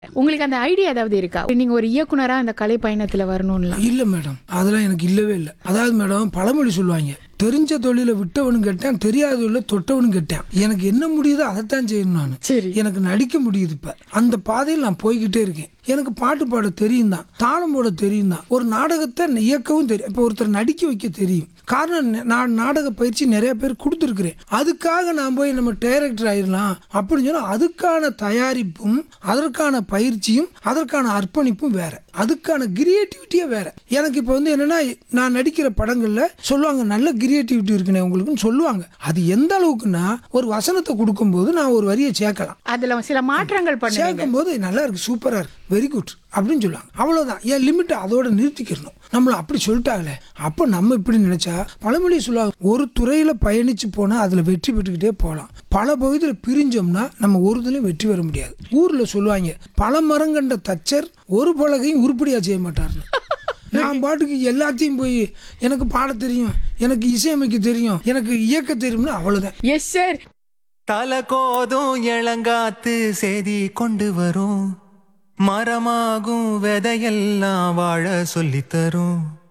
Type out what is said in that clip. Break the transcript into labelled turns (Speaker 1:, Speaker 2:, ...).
Speaker 1: உங்களுக்கு அந்த ஐடியா ஏதாவது இருக்கா நீங்க ஒரு இயக்குனரா அந்த கலை பயணத்துல வரணும்லாம்
Speaker 2: இல்லை மேடம் அதெல்லாம் எனக்கு இல்லவே இல்லை அதாவது மேடம் பழமொழி சொல்லுவாங்க தெரிஞ்ச தொழிலை விட்டவனும் கேட்டேன் தெரியாத தொழிலை தொட்டவனும் கேட்டேன் எனக்கு என்ன முடியுதோ அதைத்தான் செய்யணும் நான்
Speaker 1: சரி
Speaker 2: எனக்கு நடிக்க முடியுது இப்ப அந்த பாதையில் நான் போய்கிட்டே இருக்கேன் எனக்கு பாட்டு பாட தெரியும் தான் தாளம் போட தெரியும் தான் ஒரு நாடகத்தை இயக்கவும் தெரியும் இப்போ ஒருத்தர் நடிக்க வைக்க தெரியும் காரணம் நெ- நான் நாடக பயிற்சி நிறைய பேர் கொடுத்துருக்குறேன் அதுக்காக நான் போய் நம்ம டைரக்டர் ஆயிடலாம் அப்படின்னு சொன்னா அதுக்கான தயாரிப்பும் அதற்கான பயிற்சியும் அதற்கான அர்ப்பணிப்பும் வேற அதுக்கான கிரியேட்டிவிட்டியே வேற எனக்கு இப்போ வந்து என்னன்னா நான் நடிக்கிற படங்கள்ல சொல்லுவாங்க நல்ல கிரியேட்டிவிட்டி இருக்குண்ணே உங்களுக்குன்னு சொல்லுவாங்க அது எந்த அளவுக்குன்னா ஒரு வசனத்தை கொடுக்கும்போது நான் ஒரு வரியை சேர்க்கலாம்
Speaker 1: அதுல சில மாற்றங்கள் பண்ணுவீங்க
Speaker 2: சேர்க்கும் போது நல்லா இருக்கு சூப்பரா இருக்கு வெரி குட் அப்படின்னு சொல்லுவாங்க அவ்வளவுதான் என் லிமிட் அதோட நிறுத்திக்கிறணும் நம்மள அப்படி சொல்லிட்டாங்களே அப்போ நம்ம இப்படி நினைச்சா பழமொழி சொல்லுவாங்க ஒரு துறையில பயணிச்சு போனா அதுல வெற்றி பெற்றுக்கிட்டே போகலாம் பல பகுதியில் பிரிஞ்சோம்னா நம்ம ஒரு இதுலயும் வெற்றி பெற முடியாது ஊர்ல சொல்லுவாங்க பல மரங்கண்ட தச்சர் ஒரு பலகையும் உருப்படியா செய்ய மாட்டாருன்னு நான் பாட்டுக்கு எல்லாத்தையும் போய் எனக்கு பாட தெரியும் எனக்கு இசையமைக்க தெரியும் எனக்கு இயக்க தெரியும்னா அவ்வளவுதான்
Speaker 1: எஸ் சார்
Speaker 3: தல கோதும் இளங்காத்து செய்தி கொண்டு வரும் மரமாகும் விதையெல்லாம் வாழ சொல்லித் தரும்